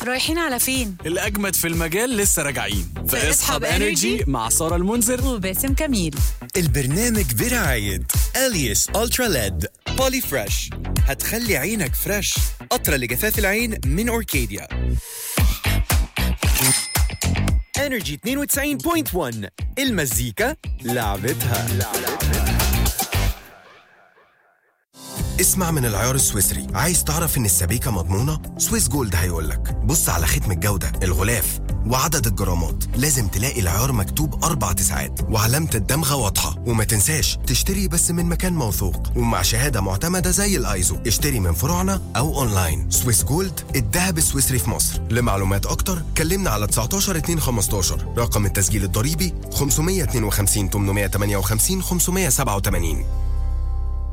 رايحين على فين؟ الأجمد في المجال لسه راجعين في في اصحاب اصحاب انرجي Energy مع سارة المنذر وباسم كميل البرنامج برعاية أليس ألترا ليد بولي فريش هتخلي عينك فريش قطرة لجفاف العين من أوركيديا انرجي 92.1 المزيكا لعبتها اسمع من العيار السويسري عايز تعرف ان السبيكة مضمونة؟ سويس جولد هيقولك بص على ختم الجودة الغلاف وعدد الجرامات لازم تلاقي العيار مكتوب أربع تسعات وعلامة الدمغة واضحة وما تنساش تشتري بس من مكان موثوق ومع شهادة معتمدة زي الايزو اشتري من فروعنا أو أونلاين سويس جولد الذهب السويسري في مصر لمعلومات أكتر كلمنا على 19 2 15 رقم التسجيل الضريبي 552 858 587